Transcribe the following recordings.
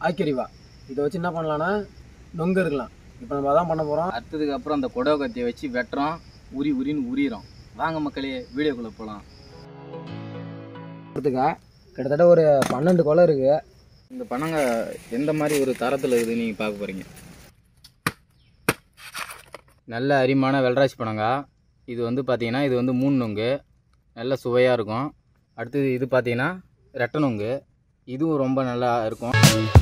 ஆக்கிரிவா இதை வச்சு என்ன பண்ணலாம்னா நொங்கு இருக்கலாம் இப்போ நம்ம அதான் பண்ண போகிறோம் அறுத்ததுக்கு அப்புறம் அந்த கொடவை கத்தியை வச்சு வெட்டுறோம் உரி உரின்னு உரியிறோம் வாங்க மக்களே வீடியோக்குள்ளே போகலாம் கொடுத்துக்க கிட்டத்தட்ட ஒரு பன்னெண்டு கொலை இருக்குது இந்த பனங்க எந்த மாதிரி ஒரு தரத்தில் இருக்குது நீங்கள் பார்க்க போகிறீங்க நல்ல அரிமான வெள்ளராசி பனங்கா இது வந்து பார்த்தீங்கன்னா இது வந்து மூணு நொங்கு நல்ல சுவையாக இருக்கும் அடுத்தது இது பார்த்தீங்கன்னா ரெட்டை நொங்கு இதுவும் ரொம்ப நல்லா இருக்கும்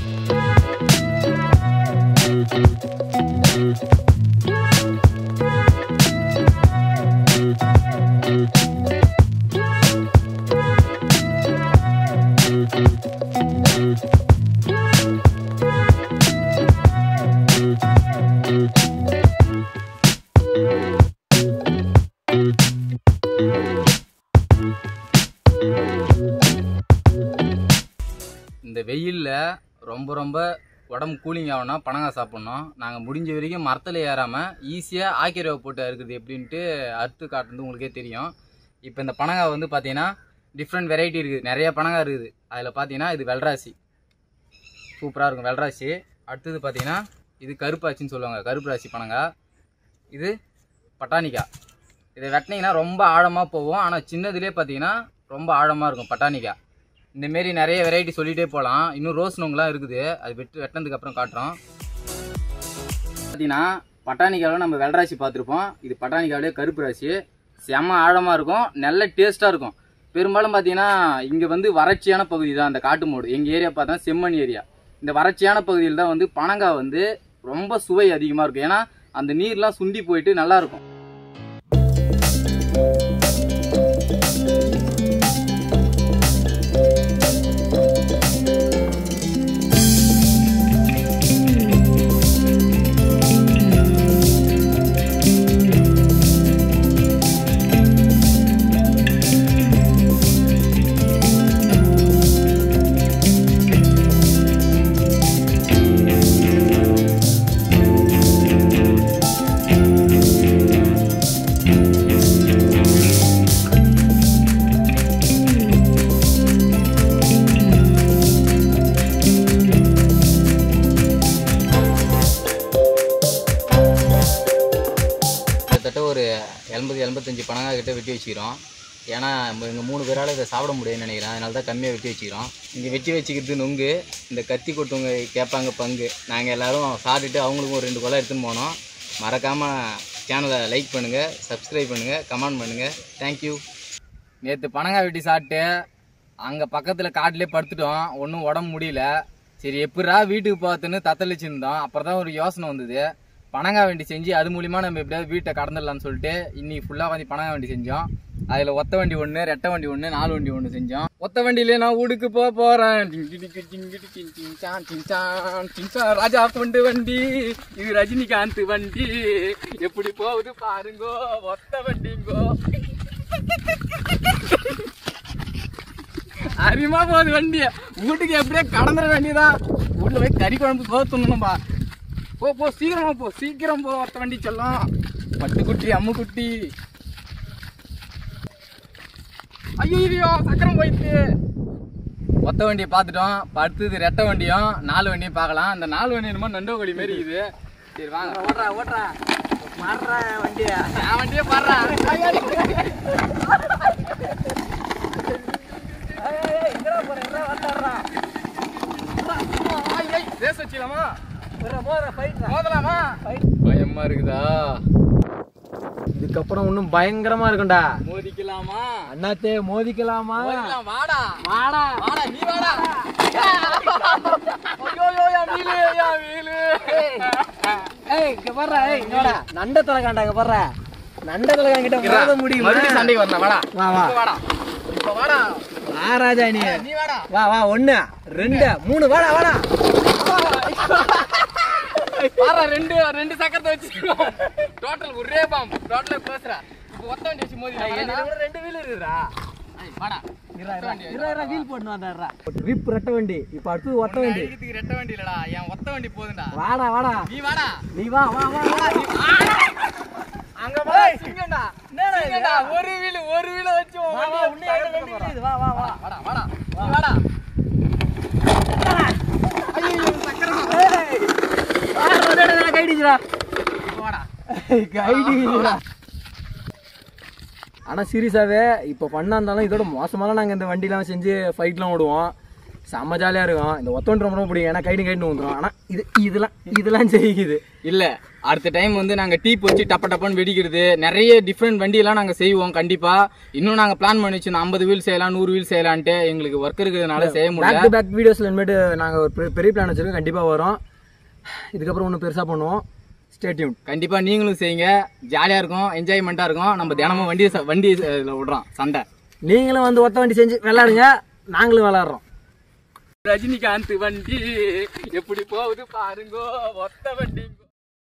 இந்த வெயிலில் ரொம்ப ரொம்ப உடம்பு கூலிங் ஆகணும்னா பனங்காய் சாப்பிட்ணும் நாங்கள் முடிஞ்ச வரைக்கும் மரத்தில் ஏறாமல் ஈஸியாக ஆக்கிரவை போட்டு இருக்குது எப்படின்ட்டு அறுத்து காட்டுறது உங்களுக்கே தெரியும் இப்போ இந்த பனங்காய் வந்து பார்த்தீங்கன்னா டிஃப்ரெண்ட் வெரைட்டி இருக்குது நிறைய பனங்காய் இருக்குது அதில் பார்த்தீங்கன்னா இது வெள்ளராசி சூப்பராக இருக்கும் வெள்ளராசி அடுத்தது பார்த்தீங்கன்னா இது கருப்பாச்சின்னு சொல்லுவாங்க கருப்பு ராசி பனங்காய் இது பட்டாணிக்காய் இதை வெட்டினீங்கன்னா ரொம்ப ஆழமாக போகும் ஆனால் சின்னதுலேயே பார்த்தீங்கன்னா ரொம்ப ஆழமாக இருக்கும் பட்டாணிக்காய் இந்தமாரி நிறைய வெரைட்டி சொல்லிகிட்டே போகலாம் இன்னும் ரோஸ் நோங்கெலாம் இருக்குது அது வெட்டு வெட்டினதுக்கு அப்புறம் காட்டுறோம் பார்த்தீங்கன்னா பட்டாணிக்காவில் நம்ம வெள்ளராசி பார்த்துருப்போம் இது பட்டாணிக்காவிலே கருப்பு ராசி செம்ம ஆழமாக இருக்கும் நல்ல டேஸ்ட்டாக இருக்கும் பெரும்பாலும் பார்த்தீங்கன்னா இங்கே வந்து வறட்சியான பகுதி தான் அந்த காட்டு மோடு எங்கள் ஏரியா பார்த்தா செம்மண் ஏரியா இந்த வறட்சியான பகுதியில் தான் வந்து பனங்காய் வந்து ரொம்ப சுவை அதிகமாக இருக்கும் ஏன்னா அந்த நீர்லாம் சுண்டி போயிட்டு நல்லா இருக்கும் கிட்டத்தட்ட ஒரு எண்பது எண்பத்தஞ்சு பனங்காய் கிட்ட வெட்டி வச்சுக்கிறோம் ஏன்னா எங்கள் மூணு பேரால் இதை சாப்பிட முடியும்னு நினைக்கிறேன் அதனால தான் கம்மியாக வெட்டி வச்சுக்கிறோம் இங்கே வெட்டி வச்சுக்கிறது நொங்கு இந்த கத்தி கொட்டுவங்க கேட்பாங்க பங்கு நாங்கள் எல்லாரும் சாப்பிட்டுட்டு அவங்களுக்கும் ஒரு ரெண்டு கொலை எடுத்துன்னு போனோம் மறக்காமல் சேனலை லைக் பண்ணுங்கள் சப்ஸ்கிரைப் பண்ணுங்கள் கமெண்ட் பண்ணுங்கள் தேங்க்யூ நேற்று பனங்காய் வெட்டி சாப்பிட்டு அங்கே பக்கத்தில் காட்டிலே படுத்துட்டோம் ஒன்றும் உடம்பு முடியல சரி எப்படா வீட்டுக்கு பார்த்துன்னு தத்தளிச்சிருந்தோம் அப்புறம் தான் ஒரு யோசனை வந்தது பனங்காய் வண்டி செஞ்சு அது மூலிமா நம்ம எப்படியாவது வீட்டை கடந்துடலாம்னு சொல்லிட்டு இன்னைக்கு ஃபுல்லாக வந்து பனங்காய் வண்டி செஞ்சோம் அதில் ஒத்த வண்டி ஒன்று ரெட்டை வண்டி ஒன்று நாலு வண்டி ஒன்று செஞ்சோம் ஒத்த வண்டியிலே நான் ஊடுக்கு போக போகிறேன் ராஜா கொண்டு வண்டி இது ரஜினிகாந்த் வண்டி எப்படி போகுது பாருங்கோ ஒத்த வண்டிங்கோ அருமா போகுது வண்டி வீட்டுக்கு எப்படியே கடந்துட வேண்டியதான் வீட்டுல போய் கறி குழம்பு போக துண்ணணும்பா போ போ சீக்கிரமா போ சீக்கிரம் போ ஒத்த வண்டி செல்லம் பட்டுக்குட்டி அம்முக்குட்டி ஐயோ சக்கரம் போயிடுச்சு ஒத்த வண்டியை பார்த்துட்டோம் இப்ப அடுத்தது ரெட்டை வண்டியும் நாலு வண்டியும் பார்க்கலாம் அந்த நாலு வண்டி என்னமோ நண்டோகொடி மாரி இது சரி வாங்க ஓட்டுறா ஓட்டுறா மாறுறா வண்டியை நான் வண்டியே பாடுறேன் ரேஸ் வச்சுக்கலாமா மோதலாமா பயமா இருக்குதா இதுக்கப்புறம் இன்னும் பயங்கரமா இருக்கும்டா மோதிக்கலாமா அண்ணாத்தே மோதிக்கலாமா மோதிக்கலாம் வாடா வாடா வாடா நீ வாடா ஐயோ ஐயோ என் வீலு என் வீலு ஏய் இங்க பாருடா ஏய் இங்கடா நண்ட தலகாண்டா இங்க பாருடா நண்ட தலகாங்கிட்ட மோத முடியுமா மறுபடியும் சண்டைக்கு வரலாம் வாடா வா வா இப்ப வாடா இப்ப வாடா வா ராஜா நீ நீ வாடா வா வா ஒண்ணு ரெண்டு மூணு வாடா வாடா பாரா ரெண்டு ரெண்டு சக்கரத்தை வச்சுக்கோ டோட்டல் ஒரே பாம் டோட்டல் பேசுறா இப்போ ஒத்த வண்டி வச்சு மோதி ரெண்டு வீல் இருக்குடா வாடா வீல் போட்டு வந்தாடுறா விப் ரெட்ட வண்டி இப்ப அடுத்தது ஒத்த வண்டி தைரியத்துக்கு ரெட்ட வண்டி இல்லடா என் ஒத்த வண்டி போதும்டா வாடா வாடா நீ வாடா நீ வா வா வா வா அங்க வா சிங்கம்டா சிங்கம்டா ஒரு வீல் ஒரு வீல வச்சு உன் வா, வா, வண்டியை உன்னைய தகர்த்து வண்டி போடுறா. இருக்குது. வா வா வா வாடா வாடா நீ வாடா ஐயோ ஆயிடுச்சுடா கைடிடா ஆனால் சீரியஸாகவே இப்போ பண்ணா இருந்தாலும் இதோட மோசமாலாம் நாங்கள் இந்த வண்டிலாம் செஞ்சு ஃபைட்லாம் ஓடுவோம் செம்ம ஜாலியாக இருக்கும் இந்த ஒத்தொன்று ரொம்ப பிடிக்கும் ஏன்னா கைடு கைடு வந்துடும் ஆனால் இது இதெல்லாம் இதெல்லாம் ஜெயிக்குது இல்ல அடுத்த டைம் வந்து நாங்க டீப் வச்சு டப்ப டப்பன்னு வெடிக்கிறது நிறைய டிஃப்ரெண்ட் வண்டியெல்லாம் நாங்க செய்வோம் கண்டிப்பா இன்னும் நாங்க பிளான் பண்ணி வச்சிருந்தோம் ஐம்பது வீல் செய்யலாம் நூறு வீல் செய்யலான்ட்டு எங்களுக்கு ஒர்க் இருக்கிறதுனால செய்ய பேக் முடியல டு பேக் வீடியோஸில் இனிமேட்டு நாங்கள் ஒரு பெரிய- பெரிய பிளான் வச்சுருக்கோம் கண்டிப்பாக வரும் இதுக்கப்புறம் ஒன்றும் பெருசாக பண்ணுவோம் ஸ்டேட்யூன் கண்டிப்பா நீங்களும் செய்யுங்க ஜாலியா இருக்கும் என்ஜாய்மெண்டா இருக்கும் நம்ம தினமும் வண்டி வண்டி இதுல விடுறோம் சண்டை நீங்களும் வந்து ஒத்த வண்டி செஞ்சு விளாடுங்க நாங்களும் விளாட்றோம் ரஜினிகாந்த் வண்டி எப்படி போகுது பாருங்கோ ஒத்த வண்டி